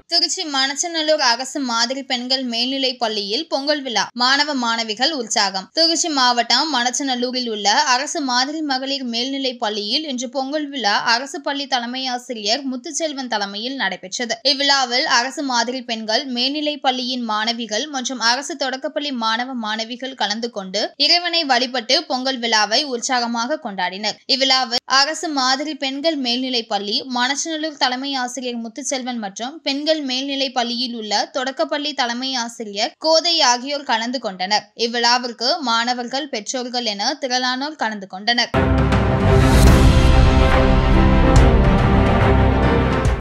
திருச்சி மணச்சநல்லூர் அரசு மாதிரி பெண்கள் மேல்நிலைப் பள்ளியில் பொங்கல் விழா மாணவ மாணவிகள் உற்சாகம் திருச்சி மாவட்டம் மணச்சநல்லூரில் உள்ள அரசு மாதிரி மகளிர் மேல்நிலைப் பள்ளியில் இன்று பொங்கல் விழா அரசு பள்ளி தலைமை ஆசிரியர் முத்துச்செல்வன் தலைமையில் நடைபெற்றது இவ்விழாவில் அரசு மாதிரி பெண்கள் மேல்நிலைப் பள்ளியின் மாணவிகள் மற்றும் அரசு தொடக்கப்பள்ளி மாணவ மாணவிகள் கலந்து கொண்டு இறைவனை வழிபட்டு பொங்கல் விழாவை உற்சாகமாக கொண்டாடினர் இவ்விழாவில் அரசு மாதிரி பெண்கள் மேல்நிலைப் பள்ளி மணச்சநல்லூர் தலைமை ஆசிரியர் முத்துச்செல்வன் மற்றும் பெண்கள் மேல்நிலைப் பள்ளியில் உள்ள தொடக்கப்பள்ளி தலைமை ஆசிரியர் கோதை ஆகியோர் கலந்து கொண்டனர் இவ்விழாவிற்கு மாணவர்கள் பெற்றோர்கள் என திரளானோர் கலந்து கொண்டனர்